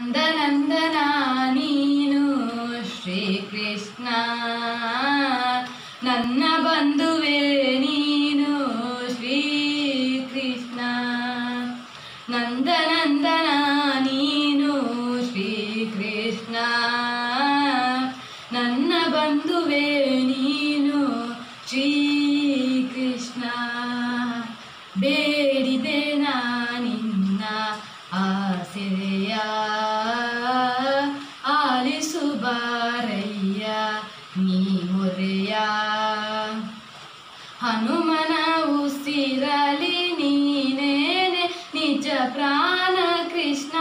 ನಂದನಂದನ ನೀನು ಶ್ರೀಕೃಷ್ಣ ನನ್ನ ಬಂಧುವೆ ನೀನು ಶ್ರೀಕೃಷ್ಣ ನಂದನಂದನ ನೀನು ಶ್ರೀಕೃಷ್ಣ ನನ್ನ ಬಂಧುವೆ ನೀನು ಶ್ರೀಕೃಷ್ಣ ಬೇಡಿದೆ ನಾನಿನ್ನ ಆಸೆಯ ಆಲಿಸು ಬಾರಯ್ಯ ನೀ ಮೊರೆಯ ಹನುಮನ ಉಸಿರಲಿ ನೀನೇನೆ ನಿಜ ಪ್ರಾಣ ಕೃಷ್ಣ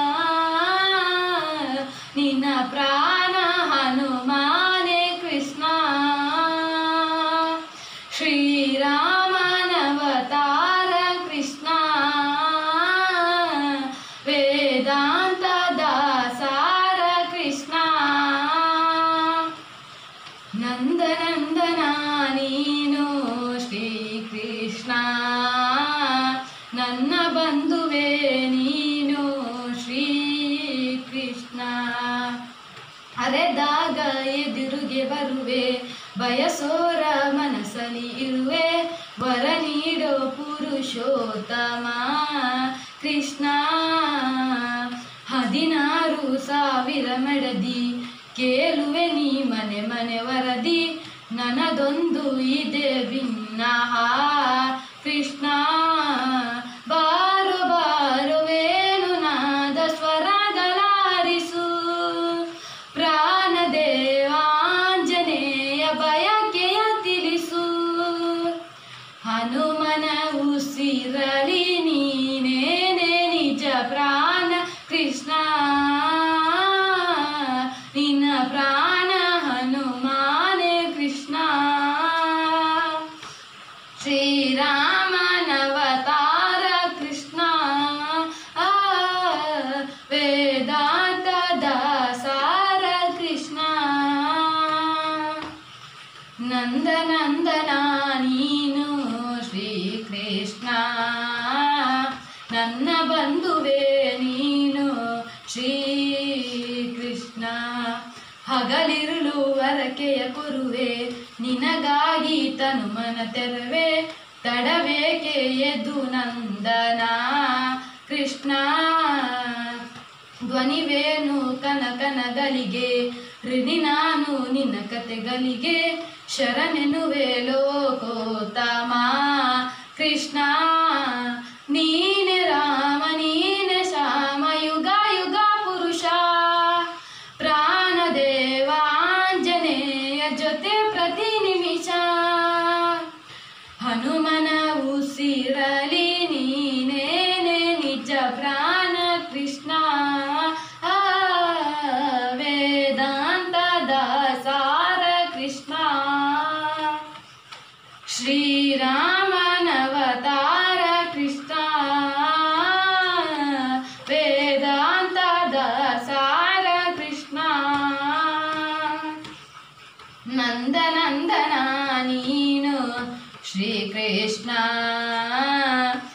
ನಿನ್ನ ಪ್ರಾಣ ಹನುಮಾನೆ ಕೃಷ್ಣ ಶ್ರೀರಾಮನವತಾರ ಕೃಷ್ಣ ವೇದಾಂತ ದಾಸಾರ ಕೃಷ್ಣ ನಂದನಂದನ ನೀನು ಶ್ರೀಕೃಷ್ಣ ನನ್ನ ಬಂಧುವೆ ನೀನು ಶ್ರೀಕೃಷ್ಣ ಅರೆದಾಗ ಎದುರುಗೆ ಬರುವೆ ಬಯಸೋರ ಮನಸ್ಸಲ್ಲಿ ಇರುವೆ ವರ ನೀಡೋ ಪುರುಷೋತ್ತಮ ಕೃಷ್ಣ ಹದಿನಾರು ಸಾವಿರ ಮಡದಿ ಕೇಳುವೆ ನೀ ಮನೆ ಮನೆ ವರದಿ ನನದೊಂದು ಇದೆ ಭಿನ್ನ ಕೃಷ್ಣ ಬಾರು ಬಾರು ವೇಣು ನಾದ ಸ್ವರಗಳಾರಿಸು ಪ್ರಾಣದೇವಾಂಜನೇಯ ಬಯಕೆಯ ತಿಳಿಸು ಹನುಮನ ಉಸಿರಲಿ ನೀನೇನೆ ನಿಜ ಪ್ರಾಣ ಕೃಷ್ಣ ನಿನ್ನ ಪ್ರಾಣ ಹನುಮಾನೆ ಕೃಷ್ಣ ಶ್ರೀರಾಮನವತಾರ ಕೃಷ್ಣ ಆ, ವೇದಾಂತ ದಾಸಾರ ಕೃಷ್ಣ ನಂದನಂದನ ನೀನು ಶ್ರೀಕೃಷ್ಣ ನನ್ನ ಬಂಧುವೆ ನೀನು ಶ್ರೀಕೃಷ್ಣ ಹಗಲಿರುಳು ವರಕೆಯ ಕೊರುವೆ ನಿನಗಾಗಿ ತನುಮನ ತೆರವೆ ತಡಬೇಕೆ ಎದು ನಂದನ ಕೃಷ್ಣ ಧ್ವನಿವೇನು ಕನಕನಗಳಿಗೆ ಋಣಿ ನಾನು ನಿನ್ನ ಕತೆಗಳಿಗೆ ಶರಣೆನುವೆ ಲೋಕೋತ್ತಮ ಕೃಷ್ಣ ನೀನೆ ರಾಮ ನೀನೆ ಶ್ಯಾಮ ಯುಗ ಯುಗ ಪುರುಷ ಪ್ರಾಣದೇವಾಂಜನೇಯ ಜೊತೆ ಪ್ರತಿ ನಿಮಿಷ ಹನುಮನ ಉಸಿರಲಿ ನೀನೇನೆ ನಿಜ ಪ್ರಾಣ ಕೃಷ್ಣ ಆ, ವೇದಾಂತ ದಾಸಾರ ಕೃಷ್ಣ ಶ್ರೀರಾಮನವತಾರ ಕೃಷ್ಣ ವೇದಾಂತ ದಾಸಾರ ಕೃಷ್ಣ ನಂದನಂದನ ನೀನು ಶ್ರೀಕೃಷ್ಣ